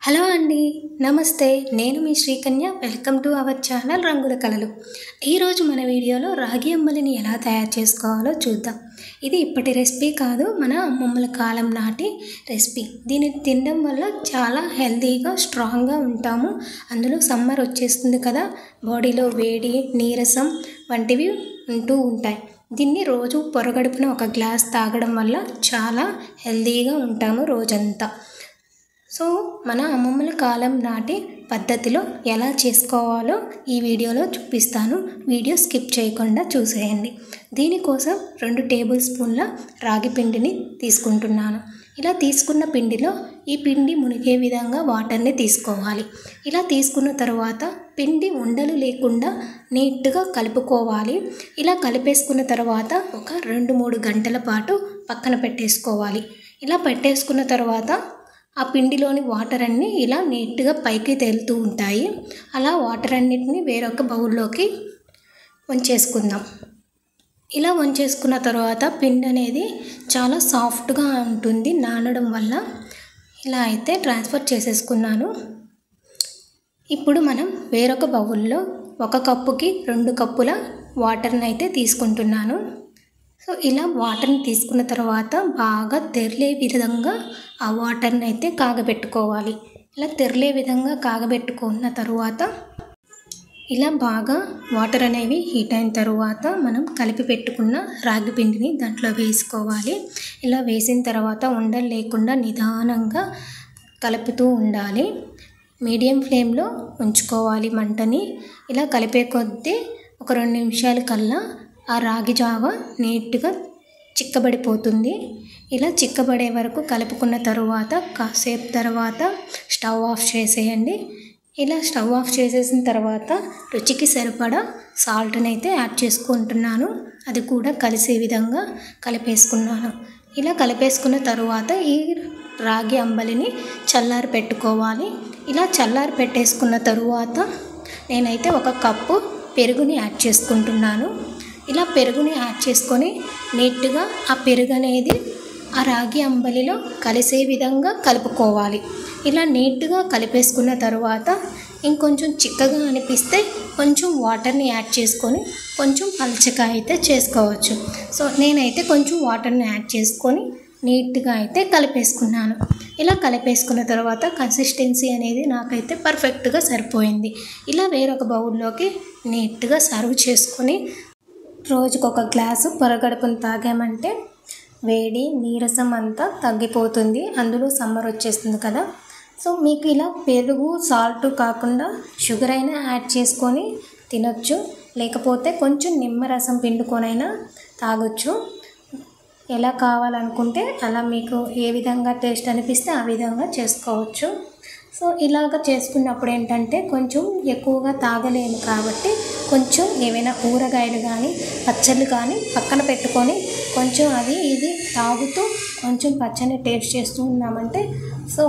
hello అండి నమస్తే నేను మీ Srikanya welcome to our channel రంగుల కళలు ఈరోజు మన వీడియోలో రాగి అంబలిని ఎలా తయారు చేసుకోవాలో చూద్దాం ఇది ఇప్పటి రెసిపీ కాదు మన అమ్మమ్మల కాలం నాటి రెసిపీ దీన్ని తినడం వల్ల చాలా హెల్తీగా స్ట్రాంగ్గా ఉంటాము అందులో సమ్మర్ వచ్చేస్తుంది కదా బాడీలో వేడి నీరసం వంటివి ఉంటూ ఉంటాయి దీన్ని రోజు పొరగడుపున ఒక గ్లాస్ తాగడం వల్ల చాలా హెల్తీగా ఉంటాము రోజంతా సో మన అమ్మమ్మల కాలం నాటి పద్ధతిలో ఎలా చేసుకోవాలో ఈ వీడియోలో చూపిస్తాను వీడియో స్కిప్ చేయకుండా చూసేయండి దీనికోసం రెండు టేబుల్ స్పూన్ల రాగి పిండిని తీసుకుంటున్నాను ఇలా తీసుకున్న పిండిలో ఈ పిండి మునిగే విధంగా వాటర్ని తీసుకోవాలి ఇలా తీసుకున్న తర్వాత పిండి ఉండలు లేకుండా నీట్గా కలుపుకోవాలి ఇలా కలిపేసుకున్న తర్వాత ఒక రెండు మూడు గంటల పాటు పక్కన పెట్టేసుకోవాలి ఇలా పెట్టేసుకున్న తర్వాత ఆ పిండిలోని వాటర్ అన్నీ ఇలా నీట్గా పైకి తేలుతూ ఉంటాయి అలా వాటర్ అన్నిటిని వేరొక బౌల్లోకి వంచేసుకుందాం ఇలా వంచేసుకున్న తర్వాత పిండి అనేది చాలా సాఫ్ట్గా ఉంటుంది నానడం వల్ల ఇలా అయితే ట్రాన్స్ఫర్ చేసేసుకున్నాను ఇప్పుడు మనం వేరొక బౌల్లో ఒక కప్పుకి రెండు కప్పుల వాటర్ని అయితే తీసుకుంటున్నాను సో ఇలా వాటర్ని తీసుకున్న తర్వాత బాగా తెరలే విధంగా ఆ వాటర్ని అయితే కాగబెట్టుకోవాలి ఇలా తెరలే విధంగా కాగబెట్టుకున్న తరువాత ఇలా బాగా వాటర్ అనేవి హీట్ అయిన తరువాత మనం కలిపి పెట్టుకున్న రాగి పిండిని దాంట్లో వేసుకోవాలి ఇలా వేసిన తర్వాత ఉండలు లేకుండా నిదానంగా కలుపుతూ ఉండాలి మీడియం ఫ్లేమ్లో ఉంచుకోవాలి మంటని ఇలా కలిపే కొద్దీ ఒక రెండు నిమిషాల కల్లా ఆ రాగి జావ నీట్గా చిక్కబడిపోతుంది ఇలా చిక్కబడే వరకు కలుపుకున్న తరువాత కాసేపు తర్వాత స్టవ్ ఆఫ్ చేసేయండి ఇలా స్టవ్ ఆఫ్ చేసేసిన తర్వాత రుచికి సరిపడా సాల్ట్ని అయితే యాడ్ చేసుకుంటున్నాను అది కూడా కలిసే విధంగా కలిపేసుకున్నాను ఇలా కలిపేసుకున్న తరువాత ఈ రాగి అంబలిని చల్లారి పెట్టుకోవాలి ఇలా చల్లారి పెట్టేసుకున్న తరువాత నేనైతే ఒక కప్పు పెరుగుని యాడ్ చేసుకుంటున్నాను ఇలా పెరుగుని యాడ్ చేసుకొని నీట్గా ఆ పెరుగు అనేది ఆ రాగి అంబలిలో కలిసే విధంగా కలుపుకోవాలి ఇలా నీట్గా కలిపేసుకున్న తర్వాత ఇంకొంచెం చిక్కగా అనిపిస్తే కొంచెం వాటర్ని యాడ్ చేసుకొని కొంచెం పలచగా అయితే చేసుకోవచ్చు సో నేనైతే కొంచెం వాటర్ని యాడ్ చేసుకొని నీట్గా అయితే కలిపేసుకున్నాను ఇలా కలిపేసుకున్న తర్వాత కన్సిస్టెన్సీ అనేది నాకైతే పర్ఫెక్ట్గా సరిపోయింది ఇలా వేరొక బౌల్లోకి నీట్గా సర్వ్ చేసుకొని రోజుకొక గ్లాసు పొరగడుపును తాగామంటే వేడి నీరసం అంతా తగ్గిపోతుంది అందులో సమ్మర్ వచ్చేస్తుంది కదా సో మీకు ఇలా పెరుగు సాల్ట్ కాకుండా షుగర్ అయినా యాడ్ చేసుకొని తినొచ్చు లేకపోతే కొంచెం నిమ్మరసం పిండుకొనైనా తాగొచ్చు ఎలా కావాలనుకుంటే అలా మీకు ఏ విధంగా టేస్ట్ అనిపిస్తే ఆ విధంగా చేసుకోవచ్చు సో ఇలాగ చేసుకున్నప్పుడు ఏంటంటే కొంచెం ఎక్కువగా తాగలేము కాబట్టి కొంచెం ఏవైనా ఊరగాయలు కానీ పచ్చళ్ళు కానీ పక్కన పెట్టుకొని కొంచెం అది ఇది తాగుతూ కొంచెం పచ్చని టేస్ట్ చేస్తూ ఉన్నామంటే సో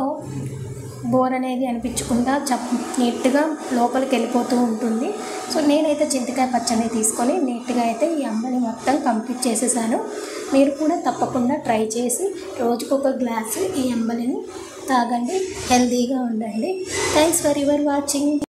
బోర్ అనేది అనిపించకుండా చప్ నీట్గా లోపలికి వెళ్ళిపోతూ ఉంటుంది సో నేనైతే చింతకాయ పచ్చడి తీసుకొని నీట్గా అయితే ఈ అంబలి మొత్తం కంప్లీట్ చేసేసాను మీరు కూడా తప్పకుండా ట్రై చేసి రోజుకొక గ్లాసు ఈ అంబలిని తాగండి హెల్తీగా ఉండండి థ్యాంక్స్ ఫర్ యువర్ వాచింగ్